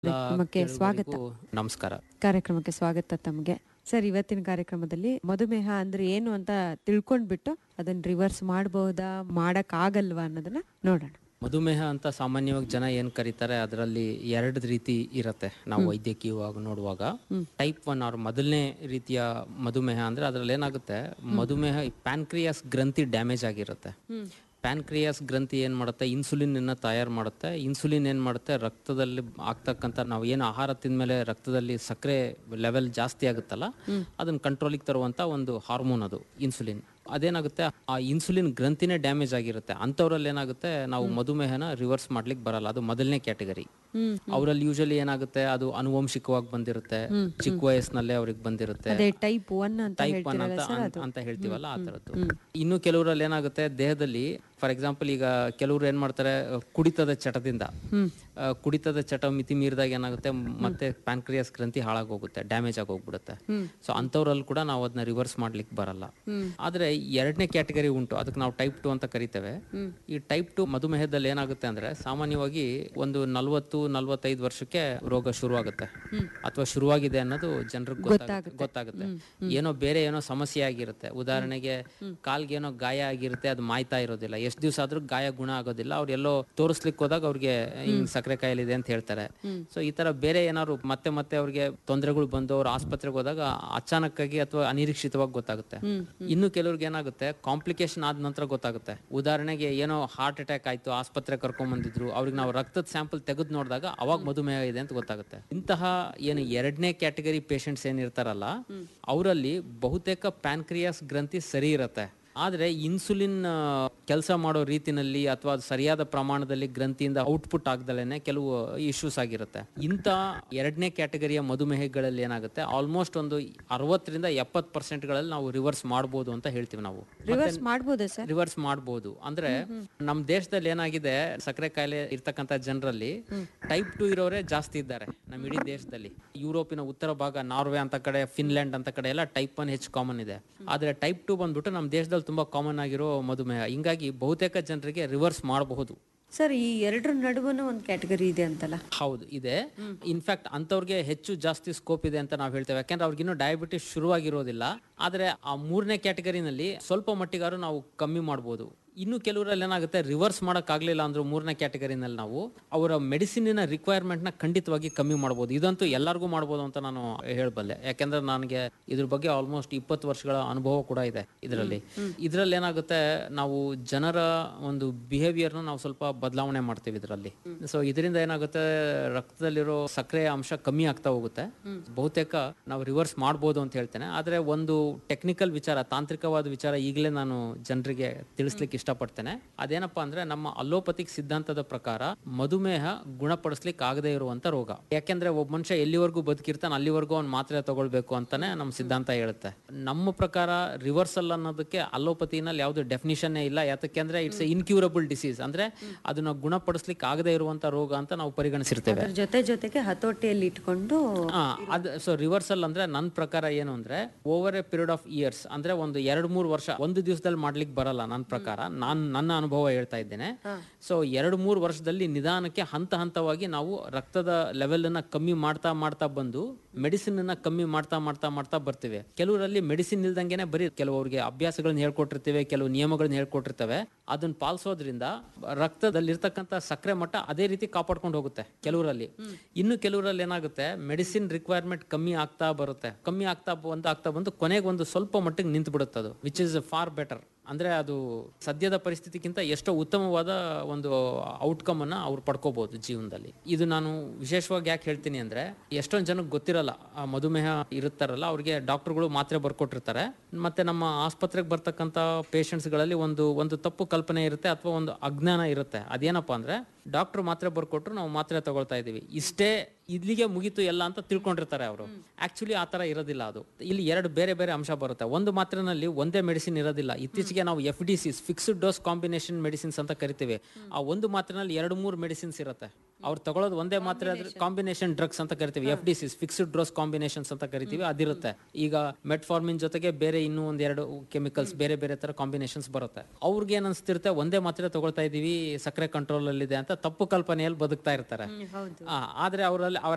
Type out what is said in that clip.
ಕಾರ್ಯಕ್ರಮಕ್ಕೆ ಸ್ವಾಗತ ಎಲ್ಲರಿಗೂ ನಮಸ್ಕಾರ ಕಾರ್ಯಕ್ರಮಕ್ಕೆ ಸ್ವಾಗತ ತಮಗೆ ಸರ್ ಇವತ್ತಿನ ಕಾರ್ಯಕ್ರಮದಲ್ಲಿ ಮಧುಮೇಹ ಅಂದ್ರೆ ಏನು ಅಂತ ತಿಳ್ಕೊಂಡ್ಬಿಟ್ಟು ಅದನ್ನ ರಿವರ್ಸ್ ಮಾಡಬಹುದಾ ಮಾಡಕ್ ಆಗಲ್ವಾ ಅನ್ನೋದನ್ನ ನೋಡೋಣ ಮಧುಮೇಹ ಅಂತ ಸಾಮಾನ್ಯವಾಗಿ ಜನ ಏನ್ ಕರೀತಾರೆ ಅದರಲ್ಲಿ ಎರಡು ರೀತಿ ಇರತ್ತೆ ನಾವು ವೈದ್ಯಕೀಯವಾಗಿ ನೋಡುವಾಗ ಟೈಪ್ ಒನ್ ಅವ್ರ ಮೊದಲನೇ ರೀತಿಯ ಮಧುಮೇಹ ಅಂದ್ರೆ ಅದ್ರಲ್ಲಿ ಏನಾಗುತ್ತೆ ಮಧುಮೇಹ ಪ್ಯಾನ್ಕ್ರಿಯಾಸ್ ಗ್ರಂಥಿ ಡ್ಯಾಮೇಜ್ ಆಗಿರುತ್ತೆ ಪ್ಯಾನ್ಕ್ರಿಯಾಸ್ ಗ್ರಂಥಿ ಏನ್ ಮಾಡುತ್ತೆ ಇನ್ಸುಲಿನ್ ಅನ್ನ ತಯಾರು ಮಾಡುತ್ತೆ ಇನ್ಸುಲಿನ್ ಏನ್ ಮಾಡುತ್ತೆ ರಕ್ತದಲ್ಲಿ ಆಗ್ತಕ್ಕಂಥ ನಾವು ಏನು ಆಹಾರ ತಿಂದ್ಮೇಲೆ ರಕ್ತದಲ್ಲಿ ಸಕ್ಕರೆ ಲೆವೆಲ್ ಜಾಸ್ತಿ ಆಗುತ್ತಲ್ಲ ಅದನ್ನ ಕಂಟ್ರೋಲಿಗೆ ತರುವಂತ ಒಂದು ಹಾರ್ಮೋನ್ ಅದು ಇನ್ಸುಲಿನ್ ಅದೇನಾಗುತ್ತೆ ಆ ಇನ್ಸುಲಿನ್ ಗ್ರಂಥಿನೇ ಡ್ಯಾಮೇಜ್ ಆಗಿರುತ್ತೆ ಅಂಥವ್ರಲ್ಲಿ ಏನಾಗುತ್ತೆ ನಾವು ಮಧುಮೇಹನ ರಿವರ್ಸ್ ಮಾಡ್ಲಿಕ್ಕೆ ಬರಲ್ಲ ಅದು ಮೊದಲನೇ ಕ್ಯಾಟಗರಿ ಅವರಲ್ಲಿ ಯೂಶಲಿ ಏನಾಗುತ್ತೆ ಅದು ಅನುವಂಶಿಕವಾಗಿ ಬಂದಿರುತ್ತೆ ಚಿಕ್ಕ ವಯಸ್ಸಿನಲ್ಲೇ ಅವ್ರಿಗೆ ಬಂದಿರುತ್ತೆ ಅದೇ ಟೈಪ್ ಒನ್ ಅಂತ ಟೈಪ್ ಒನ್ ಅಂತ ಅನ್- ಅಂತ ಹೇಳ್ತೀವಲ್ಲ ಆ ತರದ್ದು ಇನ್ನು ಕೆಲವರಲ್ಲಿ ಏನಾಗುತ್ತೆ ದೇಹದಲ್ಲಿ ಫಾರ್ ಎಕ್ಸಾಂಪಲ್ ಈಗ ಕೆಲವರು ಏನ್ ಮಾಡ್ತಾರೆ ಅಹ್, ಕುಡಿತದ ಚಟದಿಂದ ಅಹ್, ಕುಡಿತದ ಚಟ ಮಿತಿ ಮೀರಿದಾಗ ಏನಾಗುತ್ತೆ ಮತ್ತೆ ಪ್ಯಾನ್ಕ್ರಿಯಾಸ್ ಗ್ರಂಥಿ ಹಾಳಾಗೋಗುತ್ತೆ ಡ್ಯಾಮೇಜ್ ಆಗಿ ಹೋಗ್ಬಿಡುತ್ತೆ ಸೊ ಅಂಥವ್ರಲ್ಲಿ ಕೂಡ ನಾವು ಅದನ್ನ ರಿವರ್ಸ್ ಮಾಡ್ಲಿಕ್ಕೆ ಬರಲ್ಲ ಆದ್ರೆ ಎರಡನೇ ಕ್ಯಾಟಗರಿ ಉಂಟು ಅದಕ್ಕೆ ನಾವು ಟೈಪ್ ಟು ಅಂತ ಕರಿತೇವೆ ಈ ಟೈಪ್ ಟು ಮಧುಮೇಹದಲ್ಲಿ ಏನಾಗುತ್ತೆ ಅಂದ್ರೆ ಸಾಮಾನ್ಯವಾಗಿ ಒಂದು ನಲ್ವತ್ತು ನಲ್ವತ್ತೈದು ವರ್ಷಕ್ಕೆ ರೋಗ ಶುರುವಾಗುತ್ತೆ ಅಥವಾ ಶುರುವಾಗಿದೆ ಅನ್ನೋದು ಜನರಿಗೆ ಗೊತ್ತಾಗುತ್ತೆ ಗೊತ್ತಾಗುತ್ತೆ ಏನೋ ಬೇರೆ ಏನೋ ಸಮಸ್ಯೆ ಆಗಿರುತ್ತೆ ಉದಾಹರಣೆಗೆ ಕಾಲ್ಗೆ ಏನೋ ಗಾಯ ಆಗಿರುತ್ತೆ ಅದು ಮಾಯ್ತಾ ಇರೋದಿಲ್ಲ ಎಷ್ಟು ದಿವಸ ಆದ್ರೂ ಗಾಯ ಗುಣ ಆಗೋದಿಲ್ಲ ಅವ್ರು ಎಲ್ಲೋ ತೋರಿಸ್ಲಿಕ್ಕೆ ಹೋದಾಗ ಅವ್ರಿಗೆ ಹಿಂಗ್ ಸಕ್ಕರೆ ಕಾಯಿಲೆ ಇದೆ ಅಂತ ಹೇಳ್ತಾರೆ ಸೊ ಈ ತರ ಬೇರೆ ಏನಾದ್ರು ಮತ್ತೆ ಮತ್ತೆ ಅವ್ರಿಗೆ ತೊಂದರೆಗಳು ಬಂದು ಅವ್ರು ಆಸ್ಪತ್ರೆಗೆ ಹೋದಾಗ ಅಚಾನಕ್ಕಾಗಿ ಅಥವಾ ಅನಿರೀಕ್ಷಿತವಾಗಿ ಗೊತ್ತಾಗುತ್ತೆ ಇನ್ನು ಕೆಲವ್ರಿಗೆ ಏನಾಗುತ್ತೆ ಕಾಂಪ್ಲಿಕೇಶನ್ ಆದ ನಂತರ ಗೊತ್ತಾಗುತ್ತೆ ಉದಾಹರಣೆಗೆ ಏನೋ ಹಾರ್ಟ್ ಅಟ್ಯಾಕ್ ಆಯ್ತು ಆಸ್ಪತ್ರೆ ಕರ್ಕೊಂಡ್ ಬಂದಿದ್ರು ಅವ್ರಿಗೆ ನಾವು ರಕ್ತದ ಸ್ಯಾಂಪಲ್ ತೆಗೆದು ನೋಡಿದಾಗ ಅವಾಗ ಮಧುಮೇಹ ಇದೆ ಅಂತ ಗೊತ್ತಾಗುತ್ತೆ ಇಂತಹ ಏನು ಎರಡನೇ ಕ್ಯಾಟಗರಿ ಪೇಷಂಟ್ಸ್ ಏನಿರ್ತಾರಲ್ಲ ಅವರಲ್ಲಿ ಬಹುತೇಕ ಪ್ಯಾನ್ಕ್ರಿಯಾಸ್ ಗ್ರಂಥಿ ಸರಿ ಇರುತ್ತೆ ಆದ್ರೆ ಇನ್ಸುಲಿನ್ ಕೆಲಸ ಮಾಡೋ ರೀತಿನಲ್ಲಿ ಅಥವಾ ಸರಿಯಾದ ಪ್ರಮಾಣದಲ್ಲಿ ಗ್ರಂಥಿಯಿಂದ ಔಟ್ಪುಟ್ ಆಗ್ದಲೇನೆ ಕೆಲವು ಇಶ್ಯೂಸ್ ಆಗಿರುತ್ತೆ ಇಂಥ ಎರಡನೇ ಕ್ಯಾಟಗರಿಯ ಮಧುಮೇಹಗಳಲ್ಲಿ ಏನಾಗುತ್ತೆ ಆಲ್ಮೋಸ್ಟ್ ಒಂದು ಅರವತ್ತರಿಂದ ಎಪ್ಪತ್ತು ಪರ್ಸೆಂಟ್ಗಳಲ್ಲಿ ನಾವು ರಿವರ್ಸ್ ಮಾಡ್ಬೋದು ಅಂತ ಹೇಳ್ತೀವಿ ನಾವು ರಿವರ್ಸ್ ಮಾಡ್ಬೋದಾ ಸರ್ ರಿವರ್ಸ್ ಮಾಡಬಹುದು ಅಂದ್ರೆ ನಮ್ ದೇಶದಲ್ಲಿ ಏನಾಗಿದೆ ಸಕ್ಕರೆ ಕಾಯಿಲೆ ಇರ್ತಕ್ಕಂತ ಜನರಲ್ಲಿ ಟೈಪ್ ಟು ಇರೋರೇ ಜಾಸ್ತಿ ಇದ್ದಾರೆ ನಮ್ಮ ಇಡೀ ದೇಶದಲ್ಲಿ ಯುರೋಪಿನ ಉತ್ತರ ಭಾಗ ನಾರ್ವೆ ಅಂತ ಕಡೆ ಫಿನ್ಲ್ಯಾಂಡ್ ಅಂತ ಕಡೆ ಎಲ್ಲ ಟೈಪ್ ಒನ್ ಹೆಚ್ಚು ಕಾಮನ್ ಇದೆ ಆದ್ರೆ ಟೈಪ್ ಟು ಬಂದ್ಬಿಟ್ಟು ನಮ್ಮ ದೇಶದಲ್ಲಿ ತುಂಬಾ ಕಾಮನ್ ಆಗಿರೋ ಮಧುಮೇಹ ಹಿಂಗಾಗಿ ಬಹುತೇಕ ಜನರಿಗೆ ರಿವರ್ಸ್ ಮಾಡಬಹುದು ಸರ್ ಈ ಎರಡರ ನಡುವನು ಒಂದು ಕ್ಯಾಟಗರಿ ಇದೆ ಅಂತಲ್ಲ ಹೌದು ಇದೆ ಇನ್ಫ್ಯಾಕ್ಟ್ ಅಂತವ್ರಿಗೆ ಹೆಚ್ಚು ಜಾಸ್ತಿ ಸ್ಕೋಪ್ ಇದೆ ಅಂತ ನಾವು ಹೇಳ್ತೇವೆ ಯಾಕಂದ್ರೆ ಅವ್ರಿಗಿನ್ನೂ ಡಯಾಬಿಟಿಸ್ ಶುರುವಾಗಿರೋದಿಲ್ಲ ಆದ್ರೆ ಆ ಮೂರನೇ ಕ್ಯಾಟಗರಿನಲ್ಲಿ ಸ್ವಲ್ಪ ಮಟ್ಟಿಗಾರು ನಾವು ಕಮ್ಮಿ ಮಾಡ್ಬೋದು ಇನ್ನು ಕೆಲವರಲ್ಲಿ ಏನಾಗುತ್ತೆ ರಿವರ್ಸ್ ಆಗಲಿಲ್ಲ ಅಂದ್ರೂ ಮೂರನೇ ಕ್ಯಾಟಗರಿನಲ್ಲಿ ನಾವು ಅವರ ಮೆಡಿಸಿನಿನ ರಿಕ್ವೈರ್ಮೆಂಟ್ ನ ಖಂಡಿತವಾಗಿ ಕಮ್ಮಿ ಮಾಡ್ಬೋದು ಇದಂತೂ ಎಲ್ಲರಿಗೂ ಮಾಡ್ಬೋದು ಅಂತ ನಾನು ಹೇಳಬಲ್ಲೆ ಯಾಕೆಂದ್ರೆ ನನಗೆ ಇದ್ರ ಬಗ್ಗೆ ಆಲ್ಮೋಸ್ಟ್ ಇಪ್ಪತ್ತು ವರ್ಷಗಳ ಅನುಭವ ಕೂಡ ಇದೆ ಇದರಲ್ಲಿ ಇದರಲ್ಲಿ ಏನಾಗುತ್ತೆ ನಾವು ಜನರ ಒಂದು ಬಿಹೇವಿಯರ್ನ ನಾವು ಸ್ವಲ್ಪ ಬದಲಾವಣೆ ಮಾಡ್ತೀವಿ ಇದರಲ್ಲಿ ಸೊ ಇದರಿಂದ ಏನಾಗುತ್ತೆ ರಕ್ತದಲ್ಲಿರೋ ಸಕ್ಕರೆ ಅಂಶ ಕಮ್ಮಿ ಆಗ್ತಾ ಹೋಗುತ್ತೆ ಬಹುತೇಕ ನಾವು ರಿವರ್ಸ್ ಮಾಡ್ಬೋದು ಅಂತ ಹೇಳ್ತೇನೆ ಆದ್ರೆ ಒಂದು ಟೆಕ್ನಿಕಲ್ ವಿಚಾರ ತಾಂತ್ರಿಕವಾದ ವಿಚಾರ ಈಗಲೇ ನಾನು ಜನರಿಗೆ ತಿಳಿಸ್ಲಿಕ್ಕೆ ಇಷ್ಟಪಡ್ತೇನೆ ಅದೇನಪ್ಪಾ ಅಂದ್ರೆ ನಮ್ಮ ಅಲೋಪತಿಕ್ ಸಿದ್ಧಾಂತದ ಪ್ರಕಾರ ಮಧುಮೇಹ ಗುಣಪಡಿಸ್ಲಿಕ್ಕೆ ಆಗದೇ ಇರುವಂತ ರೋಗ ಯಾಕೆಂದ್ರೆ ಒಬ್ಬ ಮನುಷ್ಯ ಎಲ್ಲಿವರೆಗೂ ಬದುಕಿರ್ತಾನೆ ಅಲ್ಲಿವರೆಗೂ ಅವ್ನು ಮಾತ್ರೆ ತಗೊಳ್ಬೇಕು ಅಂತಾನೆ ನಮ್ಮ ಸಿದ್ಧಾಂತ ಹೇಳುತ್ತೆ ನಮ್ಮ ಪ್ರಕಾರ ರಿವರ್ಸಲ್ ಅನ್ನೋದಕ್ಕೆ ಅಲೋಪತಿನಲ್ಲಿ ಯಾವ್ದು ಡೆಫಿನಿಷನ್ ಇಲ್ಲ ಯಾತಕ್ಕೆ ಅಂದ್ರೆ ಇಟ್ಸ್ ಇನ್ಕ್ಯೂರಬಲ್ ಡಿಸೀಸ್ ಅಂದ್ರೆ ಅದನ್ನ ಗುಣಪಡಿಸ್ಲಿಕ್ಕೆ ಆಗದೇ ಇರುವಂತ ರೋಗ ಅಂತ ನಾವು ಪರಿಗಣಿಸಿರ್ತೇವೆ ಅದ್ರ ಜೊತೆ ಜೊತೆಗೆ ಹತೋಟಿಯಲ್ಲಿ ಇಟ್ಕೊಂಡು ಆ, ಅದ್ ಸೊ ರಿವರ್ಸಲ್ ಅಂದ್ರೆ ನನ್ನ ಪ್ರಕಾರ ಏನು ಅಂದ್ರೆ over a period of years ಅಂದ್ರೆ ಒಂದು ಎರಡ್ ಮೂರು ವರ್ಷ ಒಂದು ದಿವಸದಲ್ಲಿ ಮಾಡ್ಲಿಕ್ಕೆ ಬರಲ್ಲ ನನ್ನ ಪ್ರಕಾರ ನಾನ್ ನನ್ನ ಅನುಭವ ಹೇಳ್ತಾ ಇದ್ದೇನೆ ಸೊ ಎರಡು ಮೂರು ವರ್ಷದಲ್ಲಿ ನಿಧಾನಕ್ಕೆ ಹಂತ ಹಂತವಾಗಿ ನಾವು ರಕ್ತದ ಲೆವೆಲ್ ಅನ್ನ ಕಮ್ಮಿ ಮಾಡ್ತಾ ಮಾಡ್ತಾ ಬಂದು ಮೆಡಿಸಿನ್ ಅನ್ನ ಕಮ್ಮಿ ಮಾಡ್ತಾ ಮಾಡ್ತಾ ಮಾಡ್ತಾ ಬರ್ತೀವಿ ಕೆಲವರಲ್ಲಿ ಮೆಡಿಸಿನ್ ಇಲ್ದಂಗೆನೆ ಬರೀ ಕೆಲವರಿಗೆ ಅಭ್ಯಾಸಗಳನ್ನ ಹೇಳ್ಕೊಟ್ಟಿರ್ತೇವೆ ಕೆಲವು ನಿಯಮಗಳನ್ನ ಹೇಳ್ಕೊಟ್ಟಿರ್ತೇವೆ ಅದನ್ನ ಪಾಲಿಸೋದ್ರಿಂದ ರಕ್ತದಲ್ಲಿರ್ತಕ್ಕಂಥ ಸಕ್ಕರೆ ಮಟ್ಟ ಅದೇ ರೀತಿ ಕಾಪಾಡ್ಕೊಂಡು ಹೋಗುತ್ತೆ ಕೆಲವರಲ್ಲಿ ಇನ್ನು ಕೆಲವರಲ್ಲಿ ಏನಾಗುತ್ತೆ ಮೆಡಿಸಿನ್ ರಿಕ್ವೈರ್ಮೆಂಟ್ ಕಮ್ಮಿ ಆಗ್ತಾ ಬರುತ್ತೆ ಕಮ್ಮಿ ಆಗ್ತಾ ಬಂದು ಆಗ್ತಾ ಬಂದು ಕೊನೆಗೆ ಒಂದು ಸ್ವಲ್ಪ ಮಟ್ಟಿಗೆ ನಿಂತು ಬಿಡುತ್ತೆ ಅದು ವಿಚ್ ಇಸ್ ಫಾರ್ ಬೆಟರ್ ಅಂದ್ರೆ ಅದು ಸದ್ಯದ ಪರಿಸ್ಥಿತಿಗಿಂತ ಎಷ್ಟೋ ಉತ್ತಮವಾದ ಒಂದು ಔಟ್ಕಮ್ ಅನ್ನ ಅವ್ರು ಪಡ್ಕೋಬಹುದು ಜೀವನದಲ್ಲಿ ಇದು ನಾನು ವಿಶೇಷವಾಗಿ ಯಾಕೆ ಹೇಳ್ತೀನಿ ಅಂದ್ರೆ ಎಷ್ಟೊಂದು ಜನಕ್ಕೆ ಗೊತ್ತಿರಲ್ಲ ಆ ಮಧುಮೇಹ ಇರುತ್ತಾರಲ್ಲ ಅವ್ರಿಗೆ ಡಾಕ್ಟರ್ಗಳು ಮಾತ್ರೆ ಬರ್ಕೊಟ್ಟಿರ್ತಾರೆ ಮತ್ತೆ ನಮ್ಮ ಆಸ್ಪತ್ರೆಗೆ ಬರ್ತಕ್ಕಂಥ ಗಳಲ್ಲಿ ಒಂದು ಒಂದು ತಪ್ಪು ಕಲ್ಪನೆ ಇರುತ್ತೆ ಅಥವಾ ಒಂದು ಅಜ್ಞಾನ ಇರುತ್ತೆ ಅದೇನಪ್ಪಾ ಅಂದ್ರೆ ಡಾಕ್ಟರ್ ಮಾತ್ರೆ ಬರ್ಕೊಟ್ರು ನಾವು ಮಾತ್ರೆ ತಗೊಳ್ತಾ ಇದೀವಿ ಇಷ್ಟೇ ಇಲ್ಲಿಗೆ ಮುಗೀತು ಎಲ್ಲ ಅಂತ ತಿಳ್ಕೊಂಡಿರ್ತಾರೆ ಅವರು ಆಕ್ಚುಲಿ ಆ ತರ ಇರೋದಿಲ್ಲ ಅದು ಇಲ್ಲಿ ಎರಡು ಬೇರೆ ಬೇರೆ ಅಂಶ ಬರುತ್ತೆ ಒಂದು ಮಾತ್ರೆನಲ್ಲಿ ಒಂದೇ ಮೆಡಿಸಿನ್ ಇರೋದಿಲ್ಲ ಇತ್ತೀಚೆಗೆ ನಾವು F D Cs fixed dose combination medicines ಅಂತ ಕರಿತೀವಿ ಆ ಒಂದು ಮಾತ್ರೆನಲ್ಲಿ ಎರಡು ಮೂರು ಮೆಡಿಸಿನ್ಸ್ ಇರುತ್ತೆ ಅವ್ರು ತಗೊಳ್ಳೋದು ಒಂದೇ ಮಾತ್ರೆ ಆದ್ರೆ ಕಾಂಬಿನೇಷನ್ ಡ್ರಗ್ಸ್ ಅಂತ ಕರಿತೀವಿ F D Cs fixed dose combinations ಅಂತ ಕರಿತೀವಿ ಅದಿರುತ್ತೆ ಈಗ ಮೆಟ್ಫಾರ್ಮಿನ್ ಜೊತೆಗೆ ಬೇರೆ ಇನ್ನೂ ಒಂದೆರಡು ಕೆಮಿಕಲ್ಸ್ ಬೇರೆ ಬೇರೆ ತರ ಕಾಂಬಿನೇಷನ್ಸ್ ಬರುತ್ತೆ ಅವ್ರಿಗೆ ಏನ್ ಅನ್ಸ್ತಿರುತ್ತೆ ಒಂದೇ ಮಾತ್ರೆ ತಗೊಳ್ತಾ ಇದೀವಿ ಸಕ್ಕರೆ ಕಂಟ್ರೋಲ್ ಅಲ್ಲಿ ಇದೆ ಅಂತ ತಪ್ಪು ಕಲ್ಪನೆಯಲ್ಲಿ ಬದುಕ್ತಾ ಇರ್ತಾರೆ ಹೌದು ಆ, ಆದ್ರೆ ಅವರಲ್ಲಿ ಅವ್ರ